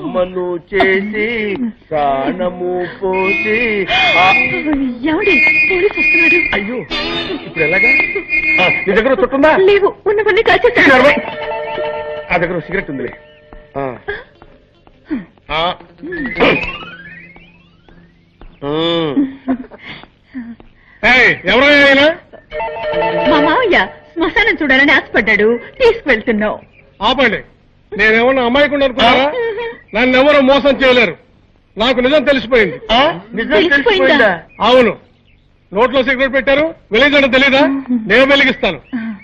బొమ్మను చేసి ప్రాణము పోసి ఆ, ఏమండి పోలీసు వస్తున్నాడు అయ్యో ఇప్పుడు ఎలాగా ఆ, నీ దగ్గర చుట్టుందా లేవు ఉన్నవన్నీ కాల్చేస్తాడు అరవై. ఆ దగ్గర ఓ సిగరెట్ ఉందిలే ఆ. ఆ. ఉమ్. ఏయ్, ఎవరు ఆయన మా మావయ్య శ్మశానం చూడాలని ఆశపడ్డాడు తీసుకువెళ్తున్నావు ఆపండి నేనేమన్నా అమ్మాయికుండా అనుకున్నారా నన్ను ఎవరు మోసం చేయలేరు నాకు నిజం తెలిసిపోయింది ఆ? నిజం తెలిసిపోయిందా? తెలిసిపోయిందా అవును నోట్లో సిగరెట్ పెట్టారు వెలిగించడం తెలీదా నేను వెలిగిస్తాను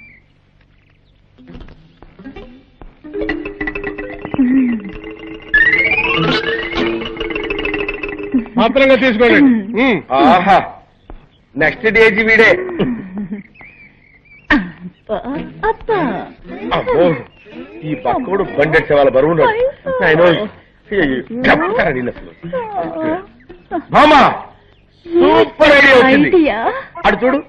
మాత్రంగా తీసుకోండి ఉమ్. ఆహా నెక్స్ట్ డేజీ వీడే అబ్బా, అబ్బా అమ్మో ఈ పక్కోడు బండెట్సే వాళ్ళ బరువు ఉన్నాడు ఆయన చెప్తారా నీళ్ళు అసలు మామా సూపర్ ఐడియా వచ్చింది ఐడియా అడు చూడు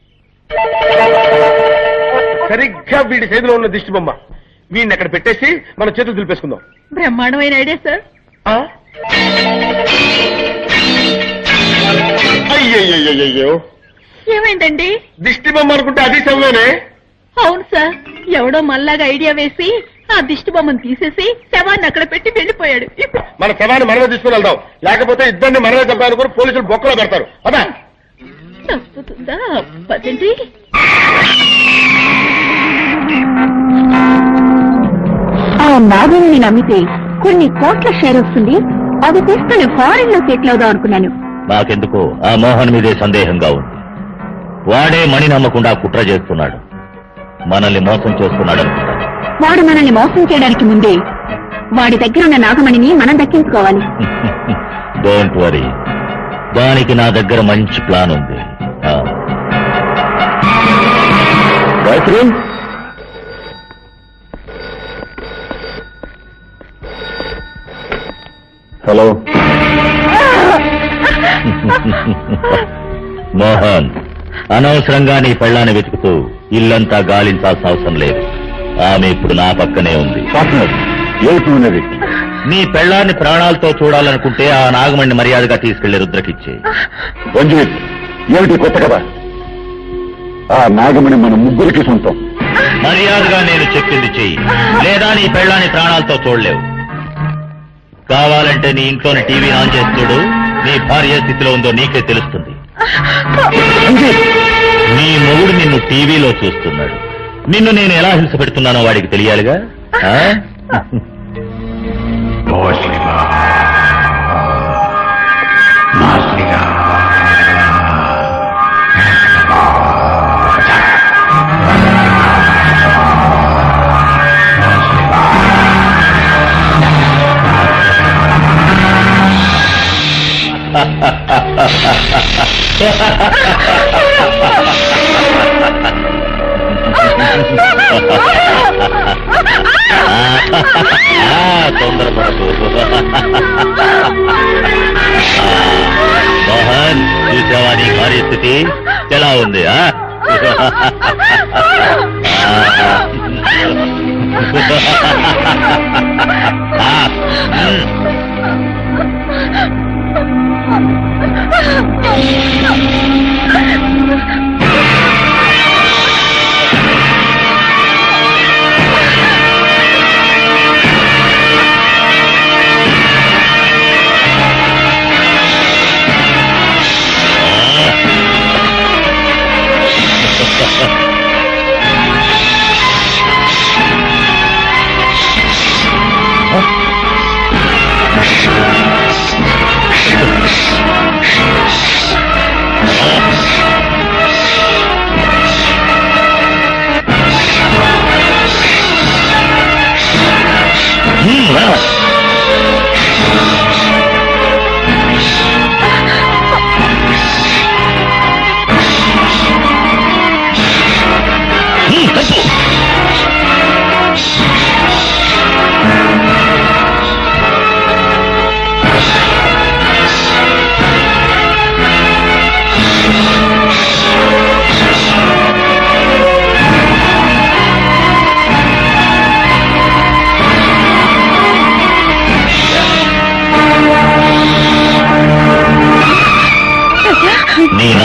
సరిగ్గా వీడి చేతిలో ఉన్న దిష్టి బొమ్మ వీడిని అక్కడ పెట్టేసి మన చేతులు దులిపేసుకుందాం బ్రహ్మాండమైన ఐడియా సార్ ఆ? అయ్యయ్యయ్యయ్యో ఏమైందండి దిష్టి బొమ్మ అనుకుంటే అది శవమేనే అవును సార్ ఎవడో మల్లాగా ఐడియా వేసి ఆ దిష్టి బొమ్మను తీసేసి శవాన్ని అక్కడ పెట్టి వెళ్ళిపోయాడు ఇప్పుడు మన శవాన్ని మనమే తీసుకుని వెళ్దాం లేకపోతే ఇద్దరిని మనమే చంపాలనుకుని పోలీసులు బొక్కలో పెడతారు అదా తప్పుతుందా పదండి ఆ నాగల్ని నమ్మితే కొన్ని కోట్ల షేర్ వస్తుంది అది తీసుకుని ఫారిన్ లో సెటిల్ అవుదాం అనుకున్నాను నాకెందుకో ఆ మోహన్ మీదే సందేహంగా ఉంది వాడే మణి నమ్మకుండా కుట్ర చేస్తున్నాడు మనల్ని మోసం చేస్తున్నాడు అనుకుంటాను వాడు మనల్ని మోసం చేయడానికి ముందే వాడి దగ్గర ఉన్న నాగమణిని మనం దక్కించుకోవాలి డోంట్ వరీ దానికి నా దగ్గర మంచి ప్లాన్ ఉంది ఆ. గాయత్రి హలో మోహన్ అనవసరంగా నీ పెళ్ళాన్ని వెతుకుతూ ఇల్లంతా గాలించాల్సిన అవసరం లేదు ఆమె ఇప్పుడు నా పక్కనే ఉంది ఏమిటి నీ పెళ్ళాన్ని ప్రాణాలతో చూడాలనుకుంటే ఆ నాగమణ్ణి మర్యాదగా తీసుకెళ్లి రుద్రకిచ్చే రంజిత్ ఏమిటి కొత్త కదా ఆ నాగమణి మన ముగ్గురికి సొంతం మర్యాదగా నేను చెప్పింది చెయ్యి లేదా నీ పెళ్ళాన్ని ప్రాణాలతో చూడలేవు కావాలంటే నీ ఇంట్లోని టీవీ ఆన్ చేసి చూడు నీ భార్య స్థితిలో ఉందో నీకే తెలుస్తుంది నీ మొగుడు నిన్ను టీవీలో చూస్తున్నాడు నిన్ను నేను ఎలా హింస పెడుతున్నానో వాడికి తెలియాలిగా ఆ? ఆ, తొందరపడకు మోహన్ చూసావా నీ భార్య స్థితి ఎలా ఉంది ఆ ఆ, ఉమ్. ఉమ్, రా. ఉమ్, తప్పు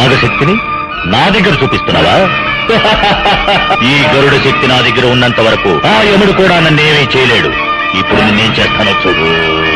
నాగశక్తిని నా దగ్గర చూపిస్తున్నావా ఈ గరుడ శక్తి నా దగ్గర ఉన్నంత వరకు ఆ యముడు కూడా నన్నేమీ చేయలేడు ఇప్పుడు నేనేం చేస్తానో చూడు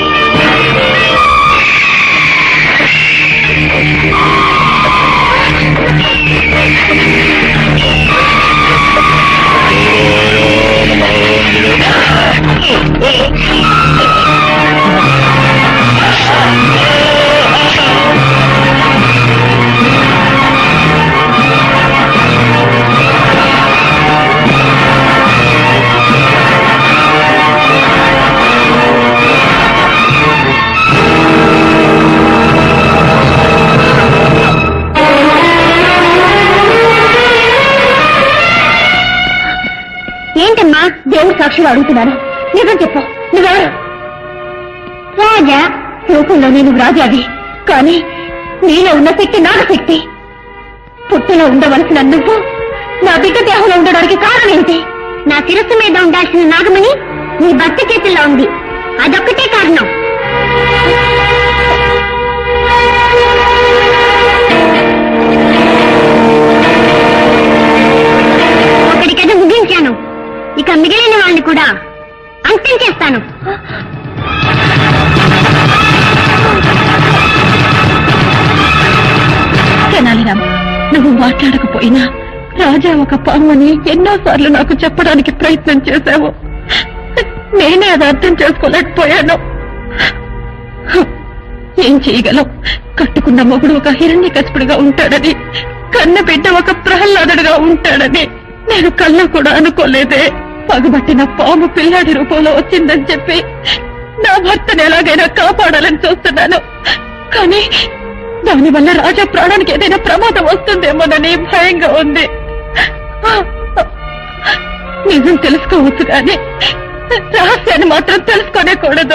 ఏంటమ్మా దేవుడు సాక్షిగా అడుగుతున్నాను నిజం చెప్పు నువ్వెవరు రాజా రూపంలో నేను రాజావి కానీ నీలో ఉన్న శక్తి నాగశక్తి పుట్టులో ఉండవలసిన నువ్వు నా బిడ్డ దేహంలో ఉండడానికి కారణం ఏంటి నా శిరస్సు మీద ఉండాల్సిన నాగమణి నీ భర్త చేతుల్లో ఉంది అదొక్కటే కారణం ఒకటికైతే ముగించాను ఇక మిగిలిన వాళ్ళని కూడా అంతం చేస్తాను తెనాలి రామ్ నువ్వు మాట్లాడకపోయినా రాజా ఒక పామని ఎన్నోసార్లు నాకు చెప్పడానికి ప్రయత్నం చేశావు నేనే అది అర్థం చేసుకోలేకపోయాను ఏం చేయగలం కట్టుకున్న మొగుడు ఒక హిరణ్య కసుపుడుగా ఉంటాడని కన్న బిడ్డ ఒక ప్రహ్లాదుడుగా ఉంటాడని నేను కళ్ళ కూడా అనుకోలేదే పగబట్టిన పాము పిల్లాడి రూపంలో వచ్చిందని చెప్పి నా భర్తను ఎలాగైనా కాపాడాలని చూస్తున్నాను కానీ దానివల్ల రాజా ప్రాణానికి ఏదైనా ప్రమాదం వస్తుందేమోనని భయంగా ఉంది నిజం తెలుసుకోవచ్చు కానీ రహస్యాన్ని మాత్రం తెలుసుకోనేకూడదు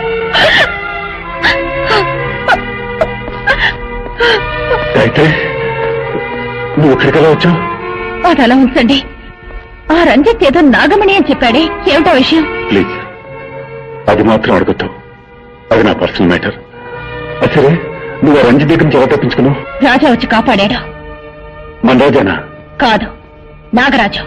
అయితే నువ్వు ఇక్కడికి ఎలా వచ్చావు అది అలా ఉంచండి ఆ రంజిత్ ఏదో నాగమణి అని చెప్పాడే ఏమిటో విషయం ప్లీజ్ అది మాత్రం అడగద్దు అది నా పర్సనల్ మ్యాటర్ సరే నువ్వు ఆ రంజిత్ దగ్గర నుంచి ఎలా తప్పించుకున్నావు రాజా వచ్చి కాపాడాడు మన రాజానా కాదు నాగరాజు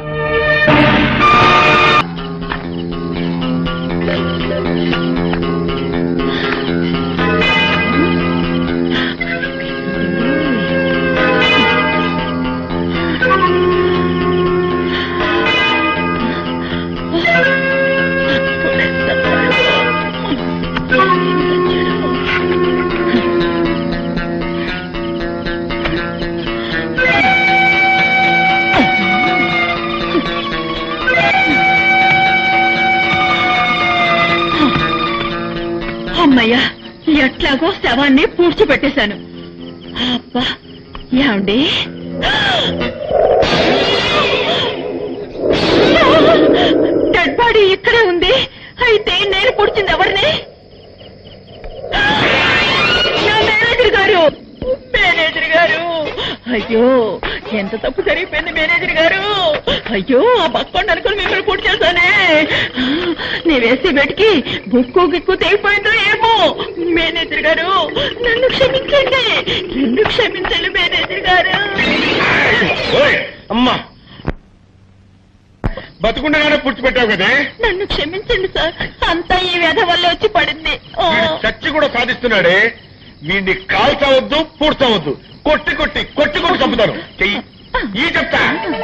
అమ్మయ్యా ఎట్లాగో శవాన్ని పూడ్చిపెట్టేశాను అబ్బా ఏమండి డెడ్ బాడీ ఇక్కడే ఉంది అయితే నేను పొడిచింది ఎవరిని నా మేనేజర్ గారు మేనేజర్ గారు అయ్యో ఎంత తప్పు జరిగిపోయింది మేనేజర్ గారు అయ్యో ఆ బక్కొండ అనుకుని మిమ్మల్ని పొడి చేశానే నీ వేసే బెట్కి బుక్కు గిక్కు తెగిపోయిందో ఏమో మేనేజర్ గారు నన్ను క్షమించండి నన్ను క్షమించండి మేనేజర్ గారు ఓయ్, అమ్మా బతుకుండగానే పుడిచిపెట్టావు కదే నన్ను క్షమించండి సార్ అంతా ఈ వ్యధ వల్ల వచ్చి పడింది ఓ. వీడు చచ్చి కూడా సాధిస్తున్నాడే వీడిని కాల్చవద్దు పూడ్చవద్దు కొట్టి కొట్టి కొట్టి కొట్టి చంపుతాను చెయ్యి ఈ చెప్తా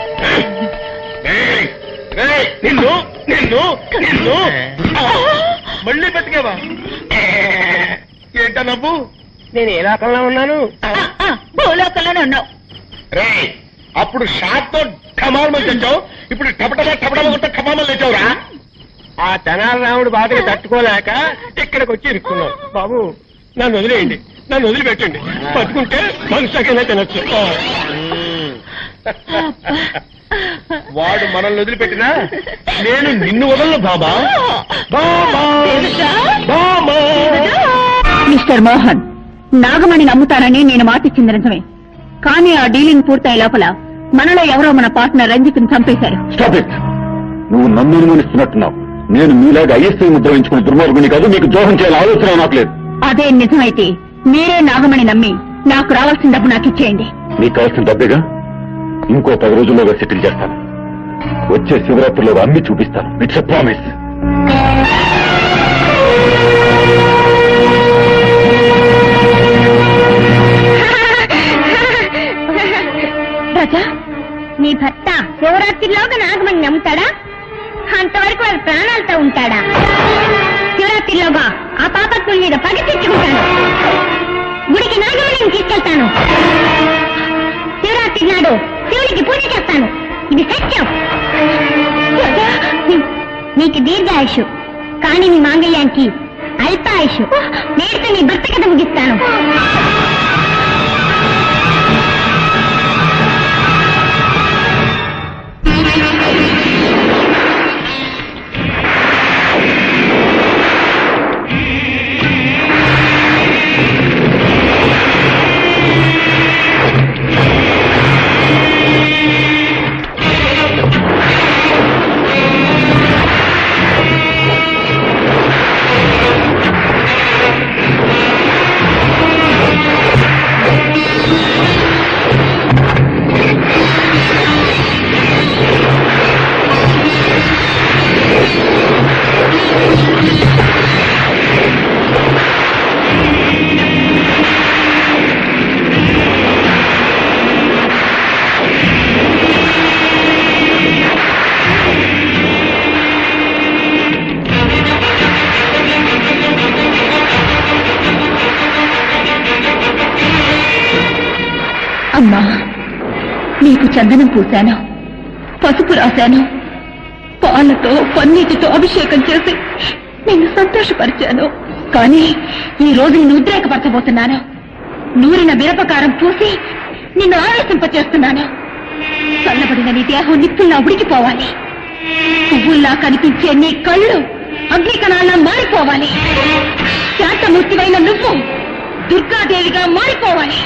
ఏయ్, ఏయ్, నిన్ను నిన్ను నిన్ను మళ్ళీ బతికేవా ఏంటా నవ్వు నేను ఏ రకంలో ఉన్నాను ఆ, ఆ, భూలోకంలోనే ఉన్నావు రే అప్పుడు షాట్ తో ఠమాల్మని తెచ్చావు ఇప్పుడు టపటమా టపటమా కొట్ట ఠమామని తెచ్చావురా ఆ తెనాలి రాముడు బాధకి తట్టుకోలేక ఇక్కడికి వచ్చి ఇరుక్కున్నాను బాబు నన్ను వదిలేయండి నన్ను వదిలిపెట్టండి బతుకుంటే మనుషులకైనా తినొచ్చు ఆ. వాడు మనల్ని వదిలిపెట్టినా నేను నిన్ను వదలను బాబా బాబా తెలుసా? బాబా మిస్టర్ మోహన్ నాగమణి నమ్ముతానని నేను మాటిచ్చింది నిజమే కానీ ఆ డీలింగ్ పూర్తయ్యే లోపల మనలో ఎవరో మన పార్ట్నర్ రంజిత్ చంపేశారు స్టాప్ ఇట్ నువ్వు నన్ను అనుమానిస్తున్నట్టున్నావు నేను మీలాగా ఐఎస్ఐ ముద్ర వేయించుకుని దుర్మార్గుని కాదు మీకు ద్రోహం చేయాలని ఆలోచన నాకు లేదు అదే నిజమైతే మీరే నాగమణి నమ్మి నాకు రావాల్సిన డబ్బు నాకు ఇచ్చేయండి నీకు కావాల్సిన డబ్బేగా ఇంకో పది రోజుల్లోగా సెటిల్ చేస్తాను వచ్చే శివరాత్రిలో అన్ని చూపిస్తాను ఇట్స్ ఎ ప్రామిస్ రాజా నీ భర్త శివరాత్రిలోగా నాగమణి నమ్ముతాడా అంతవరకు వారి ప్రాణాలతో ఉంటాడా శివరాత్రిలోగా ఆ పాపత్తుల మీద పగ తెచ్చుకుంటాను గుడికి నాగమణిని తీసుకెళ్తాను శివరాత్రి నాడు శివుడికి పూజ చేస్తాను ఇది సత్యం రాజా, నీ- నీకు దీర్ఘాయుషు కానీ నీ మాంగళ్యానికి అల్పాయుషు నేడుతో నీ భర్త కథ ముగిస్తాను అమ్మా నీకు చందనం పూశాను పసుపు రాశాను పాలతో పన్నీటితో అభిషేకం చేసి నిన్ను సంతోషపరిచాను కానీ ఈ రోజు నిన్ను ఉద్రేకపరచబోతున్నాను నూరిన మిరపకారం పూసి నిన్ను ఆవేశింపచేస్తున్నాను చల్లబడిన నీ దేహం నిప్పుల్లా ఉడికిపోవాలి పువ్వుల్లా కనిపించే నీ కళ్ళు అగ్నికణాల్లా మారిపోవాలి శాంతమూర్తివైన నువ్వు దుర్గాదేవిగా మారిపోవాలి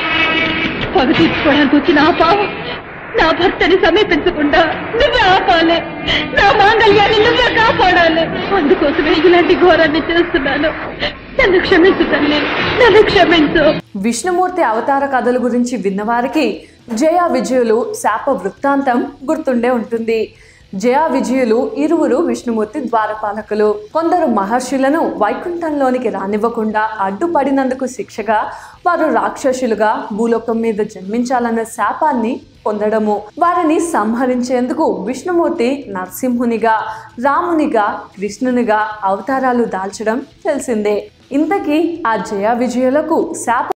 పగ తీర్చుకోవడానికి వచ్చిన ఆ పావు నా భర్తని సమీపించకుండా నువ్వే ఆపాలి నా మాంగళ్యాన్ని నువ్వే కాపాడాలి అందుకోసమే ఇలాంటి ఘోరాన్ని చేస్తున్నాను నన్ను క్షమించు తల్లి నన్ను క్షమించు విష్ణుమూర్తి అవతార కథల గురించి విన్నవారికి జయ విజయులు శాప వృత్తాంతం గుర్తుండే ఉంటుంది జయ విజయులు ఇరువురు విష్ణుమూర్తి ద్వారపాలకులు కొందరు మహర్షులను వైకుంఠంలోనికి రానివ్వకుండా అడ్డుపడినందుకు శిక్షగా వారు రాక్షసులుగా భూలోకం మీద జన్మించాలన్న శాపాన్ని పొందడము వారిని సంహరించేందుకు విష్ణుమూర్తి నరసింహునిగా రామునిగా కృష్ణునిగా అవతారాలు దాల్చడం తెలిసిందే ఇంతకీ ఆ జయ విజయులకు శాప